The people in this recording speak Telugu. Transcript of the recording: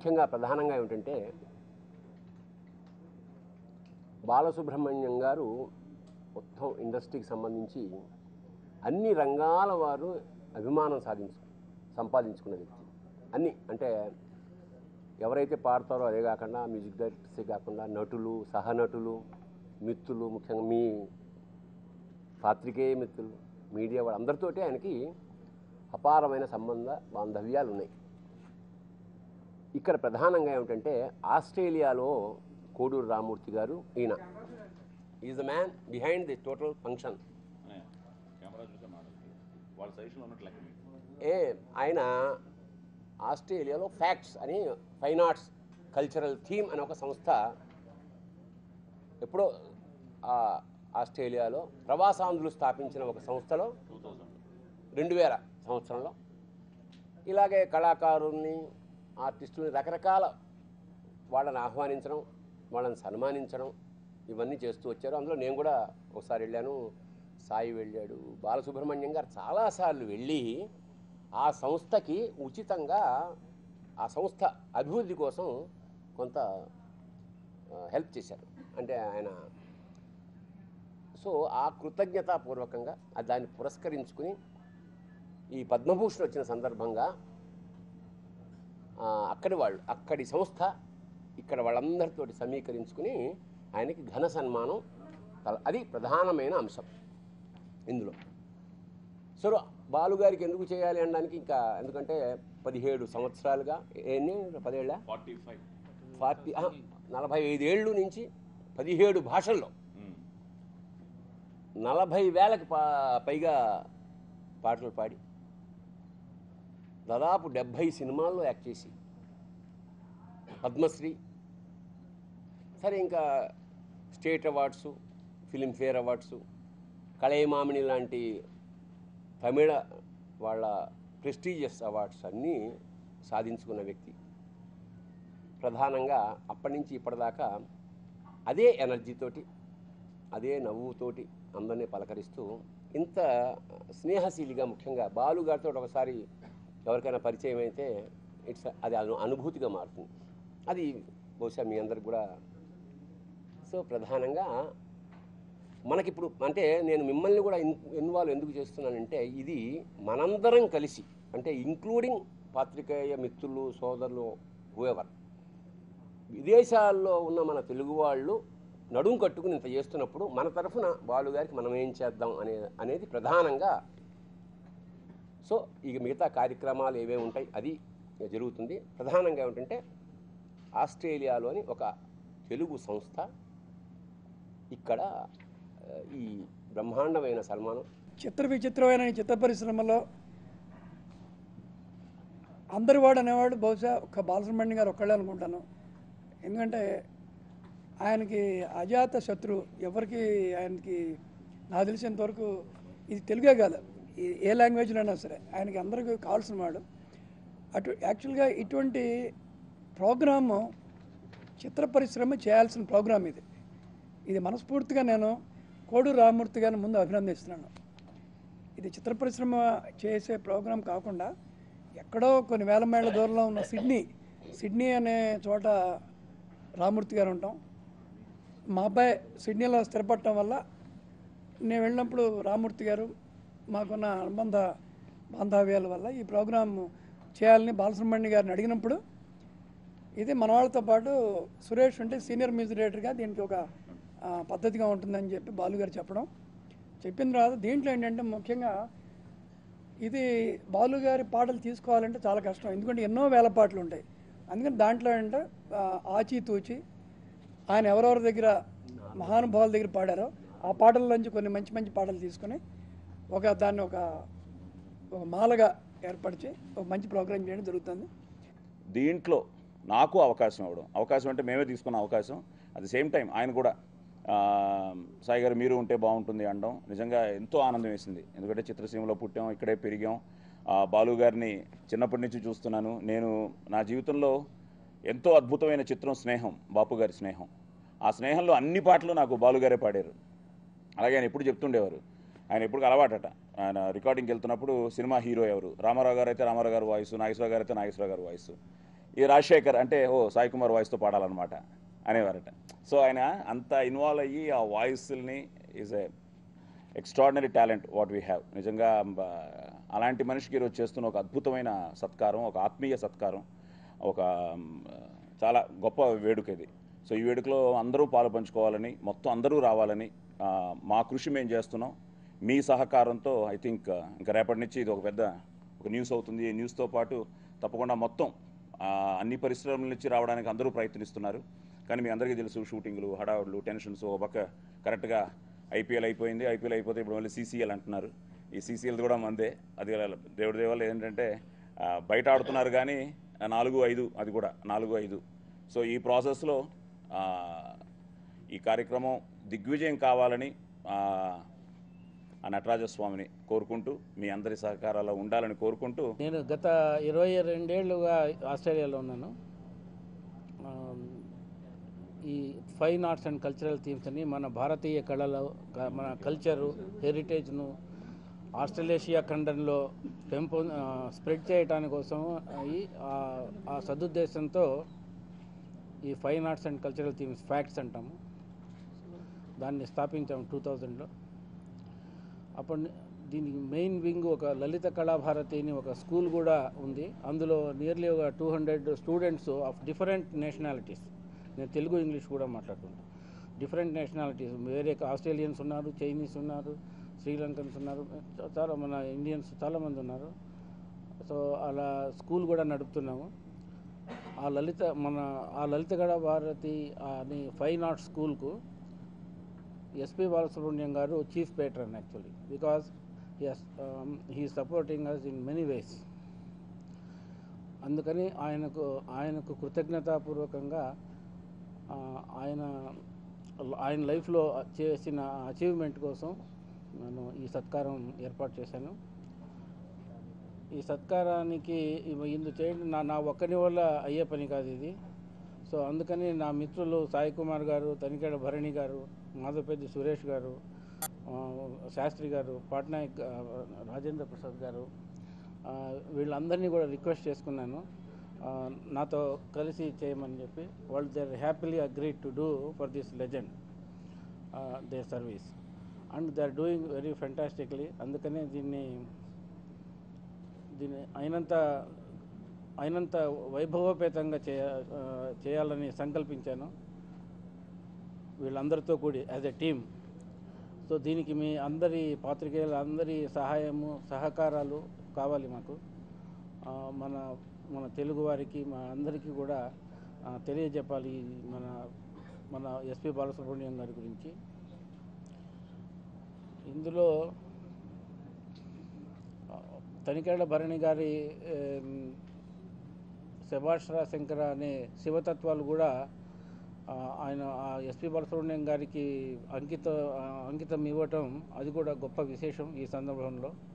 ముఖ్యంగా ప్రధానంగా ఏమిటంటే బాలసుబ్రహ్మణ్యం గారు మొత్తం ఇండస్ట్రీకి సంబంధించి అన్ని రంగాల వారు అభిమానం సాధించు సంపాదించుకున్న వ్యక్తి అన్ని అంటే ఎవరైతే పాడతారో అదే కాకుండా మ్యూజిక్ డైరెక్టర్సే కాకుండా నటులు సహనటులు మిత్రులు ముఖ్యంగా మీ పాత్రికేయ మిత్రులు మీడియా వాళ్ళు అందరితోటి ఆయనకి అపారమైన సంబంధ బాంధవ్యాలు ఉన్నాయి ఇక్కడ ప్రధానంగా ఏమిటంటే ఆస్ట్రేలియాలో కోడూరు రామూర్తి గారు ఈయన is the man behind the total function camera చూసే మాట్లాడుతుంది వాళ్ళ సజెషన్లో ఉన్నట్లు లెక్క మీకు ఏ ఆయన ఆస్ట్రేలియాలో ఫ్యాక్ట్స్ అని ఫైన్ ఆర్ట్స్ కల్చరల్ థీమ్ అనే ఒక సంస్థ ఎప్పుడో ఆ ఆస్ట్రేలియాలో ప్రవాసాంధ్రులు స్థాపించిన ఒక సంస్థలో టూ థౌజండ్ రెండు వేల సంవత్సరంలో ఇలాగే కళాకారుల్ని ఆర్టిస్టుల్ని రకరకాల వాళ్ళని ఆహ్వానించడం వాళ్ళని సన్మానించడం ఇవన్నీ చేస్తూ వచ్చారు అందులో నేను కూడా ఒకసారి వెళ్ళాను సాయి వెళ్ళాడు బాలసుబ్రహ్మణ్యం గారు చాలాసార్లు వెళ్ళి ఆ సంస్థకి ఉచితంగా ఆ సంస్థ అభివృద్ధి కోసం కొంత హెల్ప్ చేశారు అంటే ఆయన సో ఆ కృతజ్ఞతాపూర్వకంగా ఆ దాన్ని పురస్కరించుకుని ఈ పద్మభూషణ్ వచ్చిన సందర్భంగా ఆ, అక్కడి వాళ్ళు అక్కడి సంస్థ ఇక్కడ వాళ్ళందరితోటి సమీకరించుకుని ఆయనకి ఘన సన్మానం తల- అది ప్రధానమైన అంశం ఇందులో సో బాలుగారికి ఎందుకు చేయాలి అనడానికి ఇంకా ఎందుకంటే పదిహేడు సంవత్సరాలుగా ఎన్ని పదేళ్ళ ఫార్టీ ఫైవ్ ఫార్టీ ఆహా, నలభై ఐదేళ్ళు నుంచి పదిహేడు భాషల్లో నలభై వేలకు పా పైగా పాటలు పాడి దాదాపు డెబ్భై సినిమాల్లో యాక్ట్ చేసి పద్మశ్రీ సరే ఇంకా state awards Filmfare awards Kalaimamani లాంటి తమిళ వాళ్ళ ప్రెస్టీజియస్ అవార్డ్స్ అన్నీ సాధించుకున్న వ్యక్తి ప్రధానంగా అప్పటి నుంచి ఇప్పటిదాకా అదే ఎనర్జీతోటి అదే నవ్వుతోటి అందరినీ పలకరిస్తూ ఇంత స్నేహశీలిగా ముఖ్యంగా బాలుగారితో ఒకసారి ఎవరికైనా పరిచయం అయితే ఇట్స్ అది అను అనుభూతిగా మారుతుంది అది బహుశా మీ అందరికి కూడా సో ప్రధానంగా మనకిప్పుడు అంటే నేను మిమ్మల్ని కూడా ఇన్ ఇన్వాల్వ్ ఎందుకు చేస్తున్నానంటే ఇది మనందరం కలిసి అంటే ఇంక్లూడింగ్ పాత్రికేయ మిత్రులు సోదరులు హూఎవర్ విదేశాల్లో ఉన్న మన తెలుగు వాళ్ళు నడుము కట్టుకుని ఇంత చేస్తున్నప్పుడు మన తరఫున బాలు గారికి మనం ఏం చేద్దాం అనే అనేది ప్రధానంగా సో ఇక మిగతా కార్యక్రమాలు ఏవే ఉంటాయి అది జరుగుతుంది ప్రధానంగా ఏమిటంటే ఆస్ట్రేలియాలోని ఒక తెలుగు సంస్థ ఇక్కడ ఆ, ఈ బ్రహ్మాండమైన సన్మానం చిత్ర విచిత్రమైన ఈ చిత్ర పరిశ్రమలో అందరి వాడు అనేవాడు బహుశా ఒక బాలసుబ్రహ్మణ్యం గారు ఒక్కళ్ళే అనుకుంటాను ఎందుకంటే ఆయనకి అజాత శత్రు ఎవరికి ఆయనకి నాకు తెలిసినంత వరకు ఇది తెలుగే కాదు ఈ- ఏ లాంగ్వేజ్లో అయినా సరే ఆయనకి అందరికీ కావాల్సిన వాడు అటు యాక్చువల్గా ఇటువంటి ప్రోగ్రాము చిత్ర పరిశ్రమ చేయాల్సిన ప్రోగ్రామ్ ఇది ఇది మనస్ఫూర్తిగా నేను కోడూరు రామమూర్తి గారిని ముందు అభినందిస్తున్నాను ఇది చిత్ర పరిశ్రమ చేసే ప్రోగ్రాం కాకుండా ఎక్కడో కొన్ని వేల మైళ్ళ దూరంలో ఉన్న సిడ్నీ సిడ్నీ అనే చోట రామూర్తి గారు ఉంటాం మా అబ్బాయి సిడ్నీలో స్థిరపడటం వల్ల నేను వెళ్ళినప్పుడు రామూర్తి గారు మాకున్న అనుబంధ బాంధవ్యాల వల్ల ఈ ప్రోగ్రాం చేయాలని బాలసుబ్రహ్మణ్య గారిని అడిగినప్పుడు ఇది మన వాళ్ళతో పాటు సురేష్ అంటే సీనియర్ మ్యూజిక్ డైరెక్టర్గా దీనికి ఒక ఆ, పద్ధతిగా ఉంటుందని చెప్పి బాలు గారు చెప్పడం చెప్పిన తర్వాత దీంట్లో ఏంటంటే ముఖ్యంగా ఇది బాలు గారి పాటలు తీసుకోవాలంటే చాలా కష్టం ఎందుకంటే ఎన్నో వేల పాటలు ఉంటాయి అందుకని దాంట్లో అంటే ఆ, ఆచితూచి ఆయన ఎవరెవరి దగ్గర మహానుభావుల దగ్గర పాడారో ఆ పాటల్లోంచి కొన్ని మంచి మంచి పాటలు తీసుకొని ఒక దాన్ని ఒక ఒక మాలగా ఏర్పరిచి ఒక మంచి ప్రోగ్రాం చేయడం జరుగుతుంది దీంట్లో నాకు అవకాశం ఇవ్వడం అవకాశం అంటే మేమే తీసుకున్న అవకాశం అట్ ద సేమ్ టైం ఆయన కూడా ఆ, సాయి గారు మీరు ఉంటే బాగుంటుంది అనడం నిజంగా ఎంతో ఆనందం వేసింది ఎందుకంటే చిత్రసీమలో పుట్టాం ఇక్కడే పెరిగాం ఆ, బాలు గారిని చిన్నప్పటి నుంచి చూస్తున్నాను నేను నా జీవితంలో ఎంతో అద్భుతమైన చిత్రం స్నేహం బాపు గారి స్నేహం ఆ స్నేహంలో అన్ని పాటలు నాకు బాలుగారే పాడారు అలాగే ఆయన ఎప్పుడు చెప్తుండేవారు ఆయన ఎప్పుడు అలవాటట ఆయన రికార్డింగ్కి వెళ్తున్నప్పుడు సినిమా హీరో ఎవరు రామారావు గారు అయితే రామారావు గారు వాయిస్ నాగేశ్వరరావు గారు అయితే నాగేశ్వరరావు గారు వాయిస్ ఈ రాజశేఖర్ అంటే ఓ సాయి కుమార్ వాయిస్తో పాడాలన్నమాట అనేవారట సో ఆయన అంత ఇన్వాల్వ్ అయ్యి ఆ వాయిస్ని is a extraordinary talent what we have నిజంగా బ- అలాంటి మనిషికి ఈరోజు చేస్తున్న ఒక అద్భుతమైన సత్కారం ఒక ఆత్మీయ సత్కారం ఒక మ్, చాలా గొప్ప వేడుక ఇది సో ఈ వేడుకలో అందరూ పాలు పంచుకోవాలని మొత్తం అందరూ రావాలని ఆ, మా కృషి మేము చేస్తున్నాం మీ సహకారంతో ఐ థింక్ ఇంకా రేపటి నుంచి ఇది ఒక పెద్ద ఒక న్యూస్ అవుతుంది ఈ న్యూస్తో పాటు తప్పకుండా మొత్తం ఆ, అన్ని పరిశ్రమల నుంచి రావడానికి అందరూ ప్రయత్నిస్తున్నారు కానీ మీ అందరికీ తెలుసు షూటింగ్లు హడావుడ్లు టెన్షన్స్ ఒక పక్క కరెక్ట్గా ఐపీఎల్ అయిపోయింది ఐపీఎల్ అయిపోతే ఇప్పుడు మళ్ళీ సీసీఎల్ అంటున్నారు ఈ సీసీఎల్ కూడా మందే అది దేవుడి దేవాలు ఏంటంటే ఆ, బయట ఆడుతున్నారు కానీ ఆ, నాలుగు ఐదు అది కూడా నాలుగు ఐదు సో ఈ ప్రాసెస్లో ఆ, ఈ కార్యక్రమం దిగ్విజయం కావాలని ఆ, ఆ నటరాజస్వామిని కోరుకుంటూ మీ అందరి సహకారాలు ఉండాలని కోరుకుంటూ నేను గత ఇరవై రెండేళ్లుగా ఆస్ట్రేలియాలో ఉన్నాను ఆ, ఈ fine arts and cultural themes అని మన భారతీయ కళలు క- మన కల్చరు హెరిటేజ్ను ఆస్ట్రేలేషియా ఖండంలో పెంపొ స్ప్రెడ్ చేయడానికి కోసం ఈ ఆ- ఆ సదుద్దేశంతో ఈ fine arts and cultural themes facts అంటాము దాన్ని స్థాపించాము టూ థౌజండ్లో అప్పుడు ని- దీనికి మెయిన్ వింగ్ ఒక లలిత కళాభారతి అని ఒక స్కూల్ కూడా ఉంది అందులో నియర్లీ ఒక two hundred students of different nationalities నేను తెలుగు ఇంగ్లీష్ కూడా మాట్లాడుకుంటాను డిఫరెంట్ నేషనాలిటీస్ వేరే ఆస్ట్రేలియన్స్ ఉన్నారు చైనీస్ ఉన్నారు శ్రీలంకన్స్ ఉన్నారు చా- చాలా మన ఇండియన్స్ చాలామంది ఉన్నారు సో అలా స్కూల్ కూడా నడుపుతున్నాము ఆ లలిత మన ఆ లలిత కళాభారతి అని ఫైన్ ఆర్ట్స్ స్కూల్కు SP Balasubrahmanyam garu chief patron actually because he supporting us in many ways అందుకని ఆయనకు ఆయనకు కృతజ్ఞతాపూర్వకంగా ఆ, ఆయన ఆయన లైఫ్లో చేసిన అచీవ్మెంట్ కోసం నేను ఈ సత్కారం ఏర్పాటు చేశాను ఈ సత్కారానికి ఇవ- ఇందు చేయడం నా నా ఒక్కని వల్ల అయ్యే పని కాదు ఇది సో అందుకని నా మిత్రులు సాయి కుమార్ గారు తనికేడ భరణి గారు మాధవపెద్ది సురేష్ గారు ఆ, శాస్త్రి గారు పట్నాయక్ ఆ, రాజేంద్ర ప్రసాద్ గారు ఆ, వీళ్ళందరినీ కూడా రిక్వెస్ట్ చేసుకున్నాను ఆ, నాతో కలిసి చేయమని చెప్పి వాళ్ళు they happily agreed to do for this legend they service and they are doing very fantastically అందుకనే దీన్ని దీన్ని అయినంత అయినంత వైభవోపేతంగా చేయ ఆ, చేయాలని సంకల్పించాను వీళ్ళందరితో కూడి యాజ్ ఎ టీమ్ సో దీనికి మీ అందరి పాత్రికేయుల అందరి సహాయము సహకారాలు కావాలి మాకు ఆ, మన మన తెలుగు వారికి మా అందరికీ కూడా ఆ, తెలియజెప్పాలి ఈ మన మన ఎస్పి బాలసుబ్రహ్మణ్యం గారి గురించి ఇందులో ఆ, తనికేళ్ల భరణి గారి ఏం, శభాష్రా శంకర అనే శివతత్వాలు కూడా ఆ, ఆయన ఆ ఎస్పి బాలసుబ్రహ్మణ్యం గారికి అంకిత ఆ, అంకితం ఇవ్వటం అది కూడా గొప్ప విశేషం ఈ సందర్భంలో